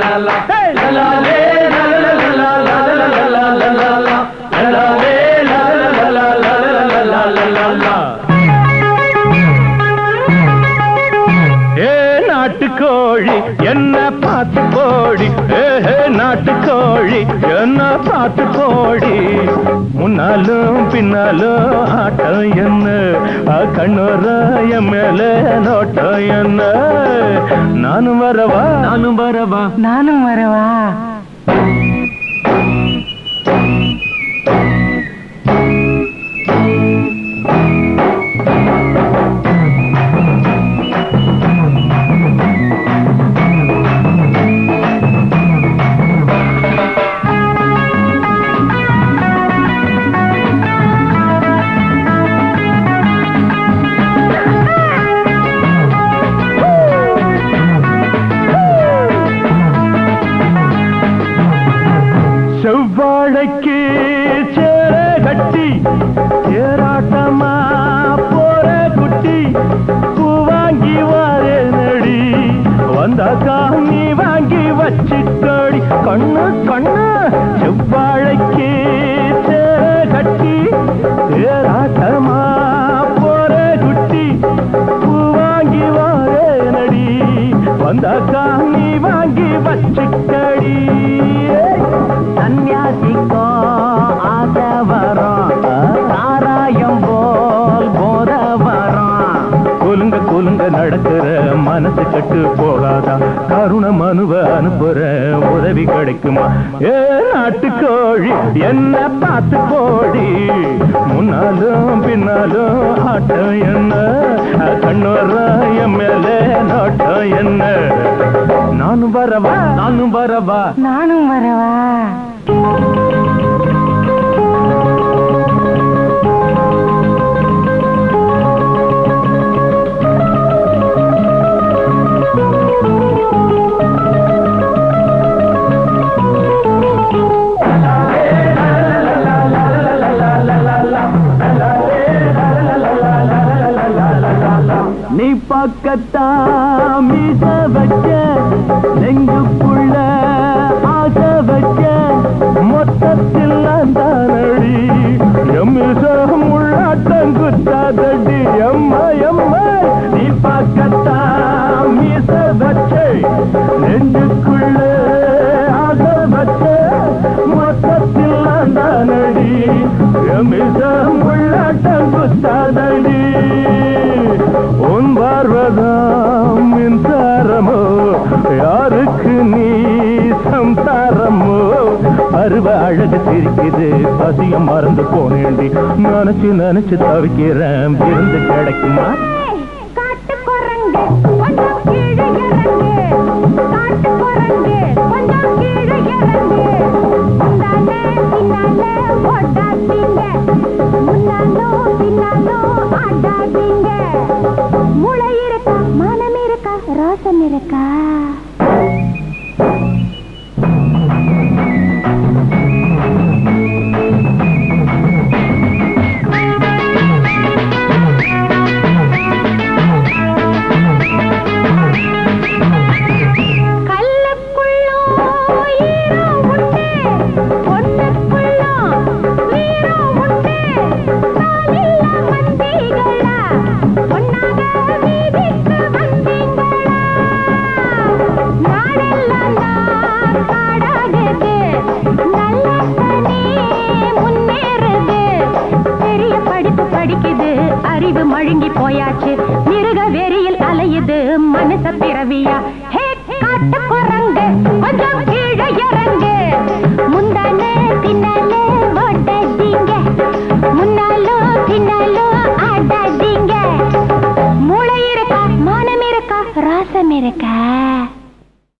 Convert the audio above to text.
ஏ நாட்டுக்கோழி என்ன பார்த்து போடி ஏ ஹே, நாட்டுக்கோழி என்ன பார்த்து போடி முன்னாலும் பின்னாலும் ஆட்டம் என்ன ஆ, கண்ணோர என் மேல நோட்டம் என்ன நானும் வரவா நானும் வரவா நானும் வரவா செவ்வாழைக்கு சேர கட்டி சேராட்டமா போற குட்டி பூவாங்கி வாரே நடி வந்தாக்கா நீ வாங்கி வச்சிட்டடி கண்ணு கண்ணு செவ்வாழைக்கு சேர கட்டி சேராட்டமா போற குட்டி பூவாங்கி வாரே நடி வந்தாக்கா நீ வாங்கி வச்சிட்டடி சன்னியாசிக்கோ ஆசை வரும் சாராயம் போல் போத வரும் கொலுங்க கொலுங்க நடக்கிற மனசு கட்டு போகாதா கருண மனுவ அனுப்புற உதவி கிடைக்குமா ஏ நாட்டுக்கோழி என்ன பார்த்து போடி முன்னாலும் பின்னாலும் ஆட்டம் என்ன கண்ணோர என் மேல நோட்டம் என்ன நானும் வரவா நானும் வரவா நானும் வரவா நீ பக்கத்தான் மீச வச்ச நெஞ்சுக்குள்ள ஆசை வச்ச மொத்தத்தில் நான் தானடி எம்மிச உள்ளாட்டம் குத்தாதடி எம்மா எம்மா நீ பக்கத்தான் மீச வச்ச நெஞ்சுக்குள்ள ஆசை வச்ச மொத்தத்தில் நான் தானடி எம்மிச உள்ளாட்டம் குத்தாதடி உன் பார்வதம் மின்சாரமோ யாருக்கு நீ சம்சாரமோ அருவ அழகு சிரிக்குது பசியம் மறந்து போனேண்டி நினைச்சு நினைச்சு தவிக்கிறேன் விருந்து கிடைக்குமா காட்டு குரங்கு கொஞ்சம் கீழே இறங்கு காட்டு குரங்கு கொஞ்சம் கீழே இறங்கு முன்னாலே பின்னாலே ஓடாதீங்க முன்னாலோ பின்னாலோ ஆடாதீங்க முளை இருக்கா மனம் இருக்கா ரோசம் இருக்கா கல்லுக்குள்ளும் ஈரம் உண்டு பொண்ணுக்குள்ளும் வீரம் உண்டு நாளில்லா மந்திகளா பொன்னாக வீதிக்கு வந்தீங்களா நாடெல்லாம் தான் காடாகுது நல்ல கனி முன்னேறுது பெரிய படிப்பு படிக்குது அறிவு மழுங்கி போயாச்சு மிருக வெறியில் அலையுது மனுஷ பிறவியா ஹே காட்டு குரங்கு கொஞ்சம் கீழே இறங்கு முந்தானே